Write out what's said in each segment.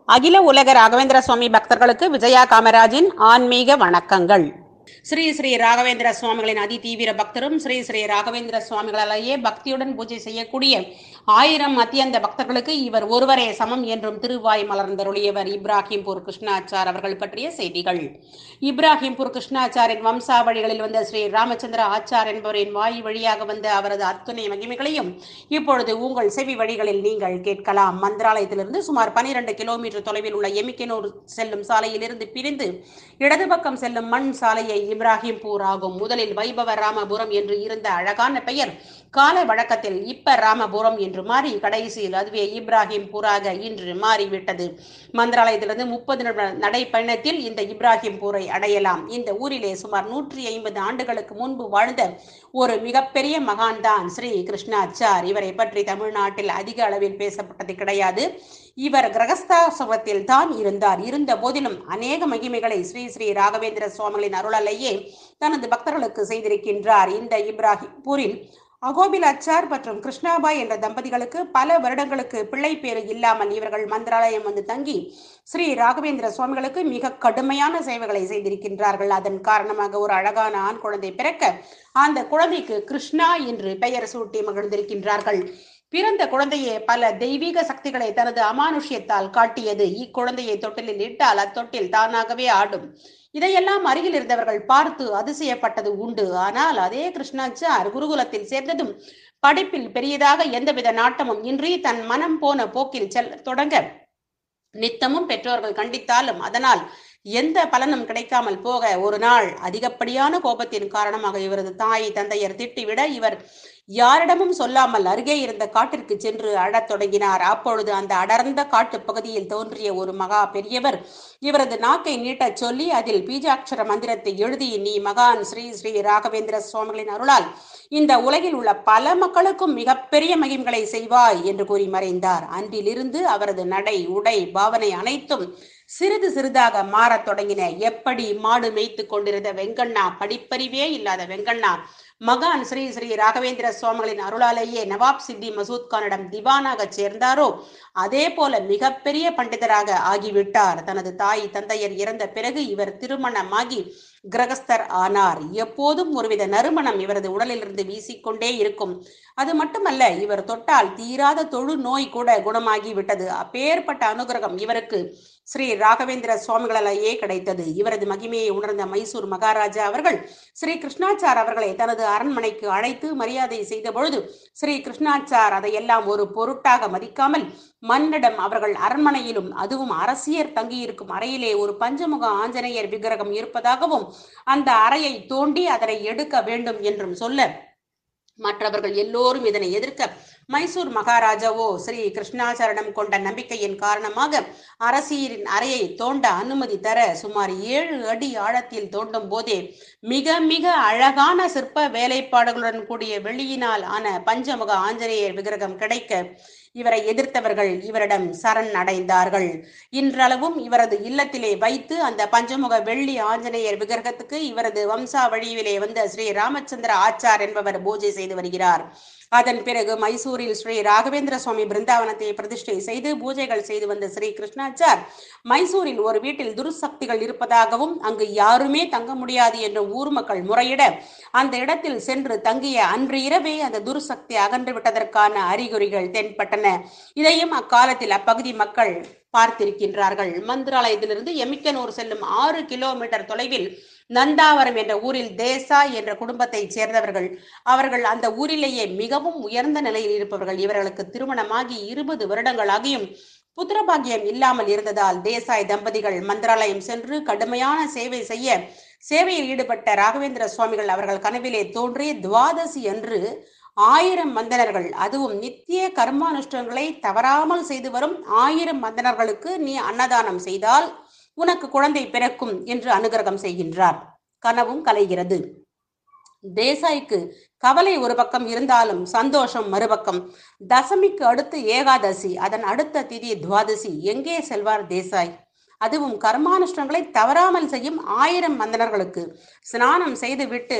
அகில உலக ராகவேந்திர சுவாமி பக்தர்களுக்கு விஜயா காமராஜின் ஆன்மீக வணக்கங்கள் ஸ்ரீ ஸ்ரீ ராகவேந்திர சுவாமிகளின் அதி தீவிர பக்தரும் ஸ்ரீ ஸ்ரீ ராகவேந்திர சுவாமிகளாலேயே பக்தியுடன் பூஜை செய்யக்கூடிய ஆயிரம் அத்தியந்த பக்தர்களுக்கு இவர் ஒருவரே சமம் என்றும் திருவாய் மலர்ந்தருளியவர் இப்ராஹிம்பூர் கிருஷ்ணாச்சார் அவர்கள் பற்றிய செய்திகள் இப்ராஹிம்பூர் கிருஷ்ணாச்சாரின் வம்சாவழிகளில் வந்த ஸ்ரீ ராமச்சந்திர ஆச்சார் என்பவரின் வாய் வழியாக வந்த அவரது அத்துணை மகிமைகளையும் இப்பொழுது உங்கள் செவி வழிகளில் நீங்கள் கேட்கலாம் மந்திராலயத்திலிருந்து சுமார் பனிரெண்டு கிலோமீட்டர் தொலைவில் உள்ள எமிக்கனூர் செல்லும் சாலையிலிருந்து பிரிந்து இடது பக்கம் செல்லும் மண் சாலையை இப்ராஹிம்பூர் ஆகும் முதலில் வைபவ ராமபுரம் என்று இருந்த அழகான பெயர் கால வழக்கத்தில் இப்ப ராமபுரம் என்று மாறி கடைசியில் அதுவே இப்ராஹிம்பூராக இன்று மாறிவிட்டது மந்திராலயத்திலிருந்து முப்பது நிமிட நடைப்பயணத்தில் இந்த இப்ராஹிம்பூரை அடையலாம் இந்த ஊரிலே சுமார் நூற்றி ஐம்பது ஆண்டுகளுக்கு முன்பு வாழ்ந்த ஒரு மிகப்பெரிய மகான் தான் ஸ்ரீ கிருஷ்ணாச்சார் இவரை பற்றி தமிழ்நாட்டில் அதிக அளவில் பேசப்பட்டது கிடையாது இவர் கிரகஸ்தாசிரமத்தில் தான் இருந்தார் இருந்த போதிலும் அநேக மகிமைகளை ஸ்ரீ ஸ்ரீ ராகவேந்திர சுவாமிகளின் அருளாலேயே தனது பக்தர்களுக்கு செய்திருக்கின்றார் இந்த இப்ராஹிம்பூரில் அகோபில் அச்சார் மற்றும் கிருஷ்ணாபாய் என்ற தம்பதிகளுக்கு பல வருடங்களுக்கு பிள்ளை பேறு இல்லாமல் இவர்கள் மந்திராலயம் வந்து தங்கி ஸ்ரீ ராகவேந்திர சுவாமிகளுக்கு மிக கடுமையான சேவைகளை செய்திருக்கின்றார்கள் அதன் காரணமாக ஒரு அழகான ஆண் குழந்தை பிறக்க அந்த குழந்தைக்கு கிருஷ்ணா என்று பெயர் சூட்டி மகிழ்ந்திருக்கின்றார்கள் பிறந்த குழந்தையே பல தெய்வீக சக்திகளை தனது அமானுஷ்யத்தால் காட்டியது இக்குழந்தையை தொட்டிலில் இட்டால் அத்தொட்டில் தானாகவே ஆடும் இதையெல்லாம் அருகில் இருந்தவர்கள் பார்த்து அதிசயப்பட்டது உண்டு ஆனால் அதே கிருஷ்ணாச்சார் குருகுலத்தில் சேர்ந்ததும் படிப்பில் பெரியதாக எந்தவித நாட்டமும் இன்றி தன் மனம் போன போக்கில் செல் தொடங்க நித்தமும் பெற்றோர்கள் கண்டித்தாலும் அதனால் எந்த பலனும் கிடைக்காமல் போக ஒரு நாள் அதிகப்படியான கோபத்தின் காரணமாக இவரது தாய் தந்தையர் திட்டிவிட இவர் யாரிடமும் சொல்லாமல் அருகே இருந்த காட்டிற்கு சென்று அழத் தொடங்கினார் அப்பொழுது அந்த அடர்ந்த காட்டு பகுதியில் தோன்றிய ஒரு மகா பெரியவர் இவரது நாக்கை நீட்டச் சொல்லி அதில் பீஜாட்சர மந்திரத்தை எழுதி நீ மகான் ஸ்ரீ ஸ்ரீ ராகவேந்திர சுவாமிகளின் அருளால் இந்த உலகில் உள்ள பல மக்களுக்கும் மிகப்பெரிய மகிம்களை செய்வாய் என்று கூறி மறைந்தார் அன்றிலிருந்து அவரது நடை உடை பாவனை அனைத்தும் சிறிது சிறிதாக மாறத் தொடங்கின எப்படி மாடு மேய்த்து கொண்டிருந்த வெங்கண்ணா படிப்பறிவே இல்லாத வெங்கண்ணா மகான் ஸ்ரீ ஸ்ரீ ராகவேந்திர சுவாமிகளின் அருளாலேயே நவாப் சித்தி மசூத் கானிடம் திவானாக சேர்ந்தாரோ அதே போல மிகப்பெரிய பண்டிதராக ஆகிவிட்டார் தனது தாய் தந்தையர் இறந்த பிறகு இவர் திருமணமாகி கிரகஸ்தர் ஆனார் எப்போதும் ஒருவித நறுமணம் இவரது உடலிலிருந்து வீசிக்கொண்டே இருக்கும் அது மட்டுமல்ல இவர் தொட்டால் தீராத தொழு நோய் கூட குணமாகி விட்டது அப்பேற்பட்ட அனுகிரகம் இவருக்கு ஸ்ரீ ராகவேந்திர சுவாமிகளாலேயே கிடைத்தது இவரது மகிமையை உணர்ந்த மைசூர் மகாராஜா அவர்கள் ஸ்ரீ கிருஷ்ணாச்சார் அவர்களை தனது அரண்மனைக்கு அழைத்து மரியாதை செய்த பொழுது ஸ்ரீ கிருஷ்ணாச்சார் அதையெல்லாம் ஒரு பொருட்டாக மதிக்காமல் மன்னிடம் அவர்கள் அரண்மனையிலும் அதுவும் அரசியர் தங்கியிருக்கும் அறையிலே ஒரு பஞ்சமுக ஆஞ்சநேயர் விக்கிரகம் இருப்பதாகவும் அந்த அறையை தோண்டி அதனை எடுக்க வேண்டும் என்றும் சொல்ல மற்றவர்கள் எல்லோரும் இதனை எதிர்க்க மைசூர் மகாராஜாவோ ஸ்ரீ கிருஷ்ணாச்சாரிடம் கொண்ட நம்பிக்கையின் காரணமாக அரசியரின் அறையை தோண்ட அனுமதி தர சுமார் ஏழு அடி ஆழத்தில் தோண்டும் போதே மிக மிக அழகான சிற்ப வேலைப்பாடுகளுடன் கூடிய வெளியினால் ஆன பஞ்சமுக ஆஞ்சநேயர் விக்கிரகம் கிடைக்க இவரை எதிர்த்தவர்கள் இவரிடம் சரண் அடைந்தார்கள் இன்றளவும் இவரது இல்லத்திலே வைத்து அந்த பஞ்சமுக வெள்ளி ஆஞ்சநேயர் விக்கிரகத்துக்கு இவரது வம்சாவழியிலே வந்த ஸ்ரீ ராமச்சந்திர ஆச்சார் என்பவர் பூஜை செய்து வருகிறார் அதன் பிறகு மைசூரில் ஸ்ரீ ராகவேந்திர சுவாமி பிருந்தாவனத்தை பிரதிஷ்டை செய்து பூஜைகள் செய்து வந்த ஸ்ரீ கிருஷ்ணாச்சார் மைசூரில் ஒரு வீட்டில் துர்சக்திகள் இருப்பதாகவும் அங்கு யாருமே தங்க முடியாது என்று ஊர் மக்கள் முறையிட அந்த இடத்தில் சென்று தங்கிய அன்று இரவே அந்த துர்சக்தி அகன்று விட்டதற்கான அறிகுறிகள் தென்பட்டன இதையும் அக்காலத்தில் அப்பகுதி மக்கள் பார்த்திருக்கின்றார்கள் மந்திராலயத்திலிருந்து எமிக்கனூர் செல்லும் ஆறு கிலோமீட்டர் தொலைவில் நந்தாவரம் என்ற ஊரில் தேசா என்ற குடும்பத்தைச் சேர்ந்தவர்கள் அவர்கள் அந்த ஊரிலேயே மிகவும் உயர்ந்த நிலையில் இருப்பவர்கள் இவர்களுக்கு திருமணமாகி இருபது வருடங்களாகியும் புத்திரபாகியம் இல்லாமல் இருந்ததால் தேசாய் தம்பதிகள் மந்திராலயம் சென்று கடுமையான சேவை செய்ய சேவையில் ஈடுபட்ட ராகவேந்திர சுவாமிகள் அவர்கள் கனவிலே தோன்றி துவாதசி அன்று ஆயிரம் மந்தனர்கள் அதுவும் நித்திய கர்மானுஷ்டங்களை தவறாமல் செய்து வரும் ஆயிரம் மந்தனர்களுக்கு நீ அன்னதானம் செய்தால் உனக்கு குழந்தை பிறக்கும் என்று அனுகிரகம் செய்கின்றார் கனவும் கலைகிறது தேசாய்க்கு கவலை ஒரு பக்கம் இருந்தாலும் சந்தோஷம் மறுபக்கம் தசமிக்கு அடுத்து ஏகாதசி அதன் அடுத்த திதி துவாதசி எங்கே செல்வார் தேசாய் அதுவும் கர்மானுஷ்டங்களை தவறாமல் செய்யும் ஆயிரம் மந்தனர்களுக்கு ஸ்நானம் செய்துவிட்டு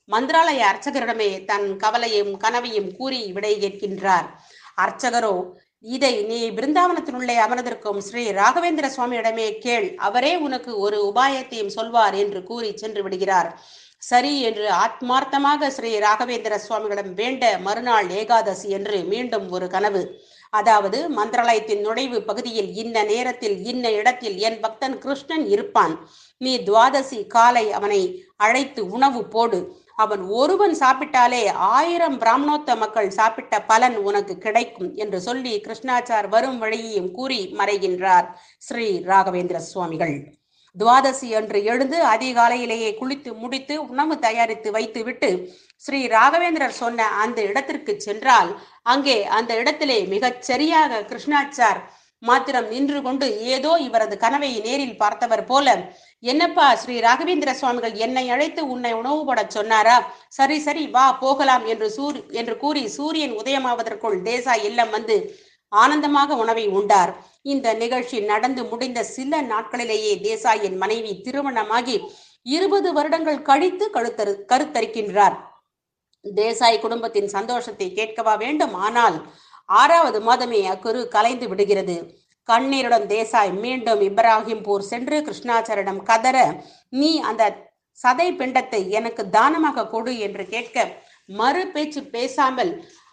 மந்திராலய அர்ச்சகரிடமே தன் கவலையும் கனவையும் கூறி விடை கேட்கின்றார் அர்ச்சகரோ இதை நீ பிருந்தாவனத்தினுள்ளே அமர்ந்திருக்கும் ஸ்ரீ ராகவேந்திர சுவாமியிடமே கேள் அவரே உனக்கு ஒரு உபாயத்தையும் சொல்வார் என்று கூறி சென்று விடுகிறார் சரி என்று ஆத்மார்த்தமாக ஸ்ரீ ராகவேந்திர சுவாமிகளிடம் வேண்ட மறுநாள் ஏகாதசி என்று மீண்டும் ஒரு கனவு அதாவது மந்திராலயத்தின் நுழைவு பகுதியில் இன்ன நேரத்தில் இன்ன இடத்தில் என் பக்தன் கிருஷ்ணன் இருப்பான் நீ துவாதசி காலை அவனை அழைத்து உணவு போடு அவன் ஒருவன் சாப்பிட்டாலே ஆயிரம் பிராமணோத்த மக்கள் சாப்பிட்ட பலன் உனக்கு கிடைக்கும் என்று சொல்லி கிருஷ்ணாச்சார் வரும் வழியையும் கூறி மறைகின்றார் ஸ்ரீ ராகவேந்திர சுவாமிகள் துவாதசி அன்று எழுந்து அதிகாலையிலேயே குளித்து முடித்து உணவு தயாரித்து வைத்துவிட்டு ஸ்ரீ ராகவேந்திரர் சொன்ன அந்த இடத்திற்கு சென்றால் அங்கே அந்த இடத்திலே மிகச் சரியாக கிருஷ்ணாச்சார் மாத்திரம் நின்று கொண்டு ஏதோ இவரது கனவை நேரில் பார்த்தவர் போல என்னப்பா ஸ்ரீ ராகவேந்திர சுவாமிகள் என்னை அழைத்து உன்னை உணவு போடச் சொன்னாரா சரி சரி வா போகலாம் என்று சூரி என்று கூறி சூரியன் உதயமாவதற்குள் தேசாய் இல்லம் வந்து ஆனந்தமாக உணவை உண்டார் இந்த நிகழ்ச்சி நடந்து முடிந்த சில நாட்களிலேயே தேசாயின் மனைவி திருமணமாகி இருபது வருடங்கள் கழித்து கழுத்தரு கருத்தரிக்கின்றார் தேசாய் குடும்பத்தின் சந்தோஷத்தை கேட்கவா வேண்டும் ஆனால் ஆறாவது மாதமே அக்குரு கலைந்து விடுகிறது கண்ணீருடன் தேசாய் மீண்டும் இப்ராஹிம்பூர் சென்று கிருஷ்ணாச்சாரிடம் கதற நீ அந்த சதை பிண்டத்தை எனக்கு தானமாக கொடு என்று கேட்க மறு பேச்சு பேசாமல்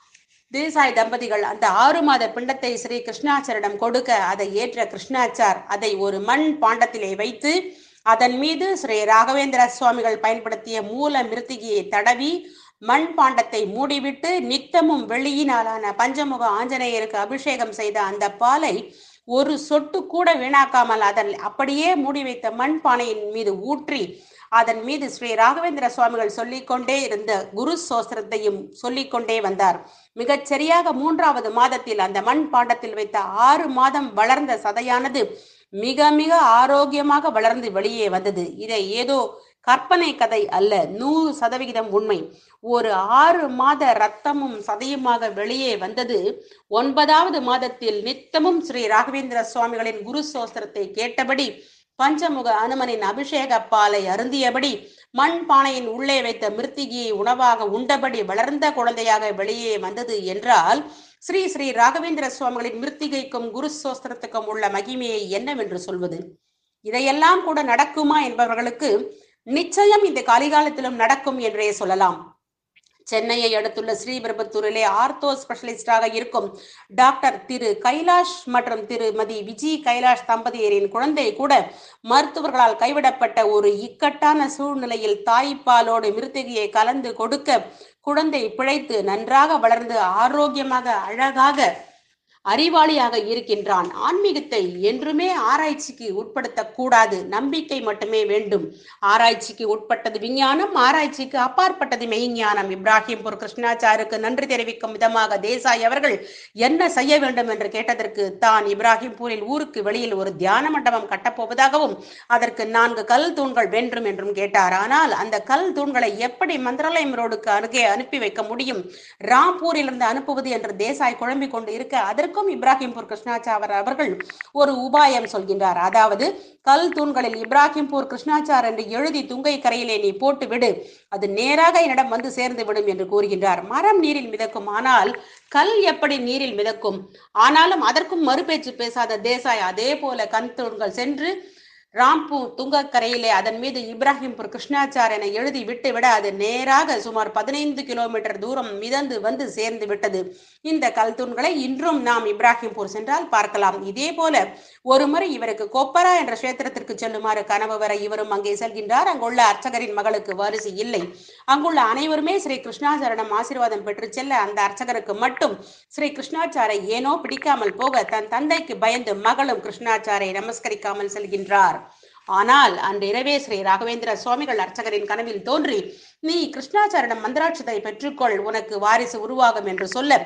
தேசாய் தம்பதிகள் அந்த ஆறு மாத பிண்டத்தை ஸ்ரீ கிருஷ்ணாச்சாரிடம் கொடுக்க அதை ஏற்ற கிருஷ்ணாச்சார் அதை ஒரு மண் பாண்டத்திலே வைத்து அதன் மீது ஸ்ரீ ராகவேந்திர சுவாமிகள் பயன்படுத்திய மூல மிருத்திகையை தடவி மண் பாண்டத்தை மூடிவிட்டு நித்தமும் வெள்ளியினாலான பஞ்சமுக ஆஞ்சநேயருக்கு அபிஷேகம் செய்த அந்த பாலை ஒரு சொட்டு கூட வீணாக்காமல் அதன் அப்படியே மூடி வைத்த மண் பானையின் மீது ஊற்றி அதன் மீது ஸ்ரீ ராகவேந்திர சுவாமிகள் சொல்லிக்கொண்டே இருந்த குரு சோஸ்திரத்தையும் சொல்லிக்கொண்டே வந்தார் மிகச் சரியாக மூன்றாவது மாதத்தில் அந்த மண் பாண்டத்தில் வைத்த ஆறு மாதம் வளர்ந்த சதையானது மிக மிக ஆரோக்கியமாக வளர்ந்து வெளியே வந்தது இதை ஏதோ கற்பனை கதை அல்ல நூறு சதவிகிதம் உண்மை ஒரு ஆறு மாத ரத்தமும் சதையுமாக வெளியே வந்தது ஒன்பதாவது மாதத்தில் நித்தமும் ஸ்ரீ ராகவேந்திர சுவாமிகளின் குரு சோஸ்திரத்தை கேட்டபடி பஞ்சமுக அனுமனின் அபிஷேக பாலை அருந்தியபடி மண் பானையின் உள்ளே வைத்த மிருத்திகியை உணவாக உண்டபடி வளர்ந்த குழந்தையாக வெளியே வந்தது என்றால் ஸ்ரீ ஸ்ரீ ராகவேந்திர சுவாமிகளின் மிருத்திகைக்கும் குரு சோஸ்திரத்துக்கும் உள்ள மகிமையை என்னவென்று சொல்வது இதையெல்லாம் கூட நடக்குமா என்பவர்களுக்கு நிச்சயம் இந்த காலிகாலத்திலும் நடக்கும் என்றே சொல்லலாம் சென்னையை அடுத்துள்ள ஸ்ரீபெரும்புத்தூரிலே ஆர்த்தோ ஸ்பெஷலிஸ்டாக இருக்கும் டாக்டர் திரு கைலாஷ் மற்றும் திருமதி விஜி கைலாஷ் தம்பதியரின் குழந்தை கூட மருத்துவர்களால் கைவிடப்பட்ட ஒரு இக்கட்டான சூழ்நிலையில் தாய்ப்பாலோடு மிருத்திகையை கலந்து கொடுக்க குழந்தை பிழைத்து நன்றாக வளர்ந்து ஆரோக்கியமாக அழகாக அறிவாளியாக இருக்கின்றான் ஆன்மீகத்தை என்றுமே ஆராய்ச்சிக்கு உட்படுத்தக்கூடாது நம்பிக்கை மட்டுமே வேண்டும் ஆராய்ச்சிக்கு உட்பட்டது விஞ்ஞானம் ஆராய்ச்சிக்கு அப்பாற்பட்டது மெய்ஞானம் இப்ராஹிம்பூர் கிருஷ்ணாச்சாருக்கு நன்றி தெரிவிக்கும் விதமாக தேசாய் அவர்கள் என்ன செய்ய வேண்டும் என்று கேட்டதற்கு தான் இப்ராஹிம்பூரில் ஊருக்கு வெளியில் ஒரு தியான மண்டபம் கட்டப்போவதாகவும் அதற்கு நான்கு கல் தூண்கள் வேண்டும் என்றும் கேட்டார் ஆனால் அந்த கல் தூண்களை எப்படி மந்திராலயம் ரோடுக்கு அருகே அனுப்பி வைக்க முடியும் ராம்பூரிலிருந்து அனுப்புவது என்று தேசாய் குழம்பிக் கொண்டு இருக்க அதற்கு அதற்கும் இப்ராஹிம்பூர் கிருஷ்ணாச்சார் அவர்கள் ஒரு உபாயம் சொல்கின்றார் அதாவது கல் தூண்களில் இப்ராஹிம்பூர் கிருஷ்ணாச்சார் என்று எழுதி துங்கை கரையிலே நீ போட்டு விடு அது நேராக என்னிடம் வந்து சேர்ந்து விடும் என்று கூறுகின்றார் மரம் நீரில் மிதக்கும் ஆனால் கல் எப்படி நீரில் மிதக்கும் ஆனாலும் அதற்கும் மறுபேச்சு பேசாத தேசாய் அதே போல கண் தூண்கள் சென்று ராம்பூ துங்கக்கரையிலே அதன் மீது இப்ராஹிம்பூர் கிருஷ்ணாச்சார் என எழுதி விட்டு விட அது நேராக சுமார் பதினைந்து கிலோமீட்டர் தூரம் மிதந்து வந்து சேர்ந்து விட்டது இந்த கல் தூண்களை இன்றும் நாம் இப்ராஹிம்பூர் சென்றால் பார்க்கலாம் இதே போல ஒரு முறை இவருக்கு கொப்பரா என்ற கஷேத்திரத்திற்கு செல்லுமாறு கனவு வர இவரும் அங்கே செல்கின்றார் அங்குள்ள அர்ச்சகரின் மகளுக்கு வாரிசு இல்லை அங்குள்ள அனைவருமே ஸ்ரீ கிருஷ்ணாச்சாரிடம் ஆசீர்வாதம் பெற்று செல்ல அந்த அர்ச்சகருக்கு மட்டும் ஸ்ரீ கிருஷ்ணாச்சாரை ஏனோ பிடிக்காமல் போக தன் தந்தைக்கு பயந்து மகளும் கிருஷ்ணாச்சாரை நமஸ்கரிக்காமல் செல்கின்றார் ஆனால் அன்று இரவே ஸ்ரீ ராகவேந்திர சுவாமிகள் அர்ச்சகரின் கனவில் தோன்றி நீ கிருஷ்ணாச்சாரிடம் மந்திராட்சத்தை பெற்றுக்கொள் உனக்கு வாரிசு உருவாகும் என்று சொல்ல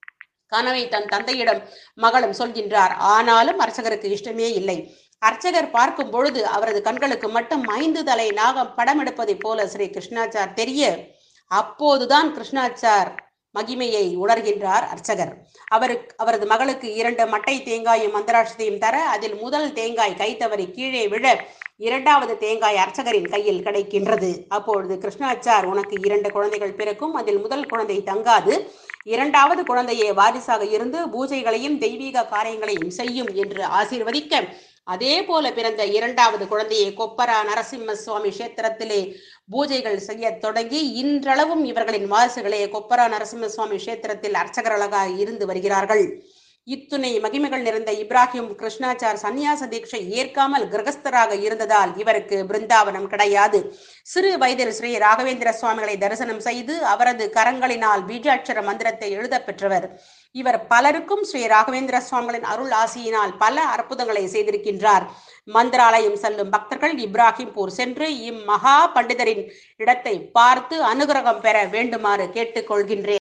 கனவை தன் தந்தையிடம் மகளும் சொல்கின்றார் ஆனாலும் அர்ச்சகருக்கு இஷ்டமே இல்லை அர்ச்சகர் பார்க்கும் பொழுது அவரது கண்களுக்கு மட்டும் ஐந்து தலை நாகம் படம் எடுப்பதைப் போல ஸ்ரீ கிருஷ்ணாச்சார் தெரிய அப்போதுதான் கிருஷ்ணாச்சார் மகிமையை உணர்கின்றார் அர்ச்சகர் அவருக்கு அவரது மகளுக்கு இரண்டு மட்டை தேங்காயும் மந்திராட்சத்தையும் தர அதில் முதல் தேங்காய் கை தவறி கீழே விழ இரண்டாவது தேங்காய் அர்ச்சகரின் கையில் கிடைக்கின்றது அப்பொழுது கிருஷ்ணாச்சார் உனக்கு இரண்டு குழந்தைகள் பிறக்கும் அதில் முதல் குழந்தை தங்காது இரண்டாவது குழந்தையே வாரிசாக இருந்து பூஜைகளையும் தெய்வீக காரியங்களையும் செய்யும் என்று ஆசீர்வதிக்க அதே போல பிறந்த இரண்டாவது குழந்தையை கொப்பரா நரசிம்ம சுவாமி கஷேத்திரத்திலே பூஜைகள் செய்ய தொடங்கி இன்றளவும் இவர்களின் வாரிசுகளே கொப்பரா நரசிம்ம சுவாமி கஷேத்திரத்தில் அர்ச்சகர்களாக இருந்து வருகிறார்கள் இத்துணை மகிமைகள் நிறைந்த இப்ராஹிம் கிருஷ்ணாச்சார் சந்நியாச தீட்சை ஏற்காமல் கிரகஸ்தராக இருந்ததால் இவருக்கு பிருந்தாவனம் கிடையாது சிறு வயதில் ஸ்ரீ ராகவேந்திர சுவாமிகளை தரிசனம் செய்து அவரது கரங்களினால் பீஜாட்சர மந்திரத்தை எழுதப் பெற்றவர் இவர் பலருக்கும் ஸ்ரீ ராகவேந்திர சுவாமிகளின் அருள் ஆசியினால் பல அற்புதங்களை செய்திருக்கின்றார் மந்திராலயம் செல்லும் பக்தர்கள் இப்ராஹிம்பூர் சென்று இம்மகா பண்டிதரின் இடத்தை பார்த்து அனுகிரகம் பெற வேண்டுமாறு கேட்டுக்கொள்கின்றேன்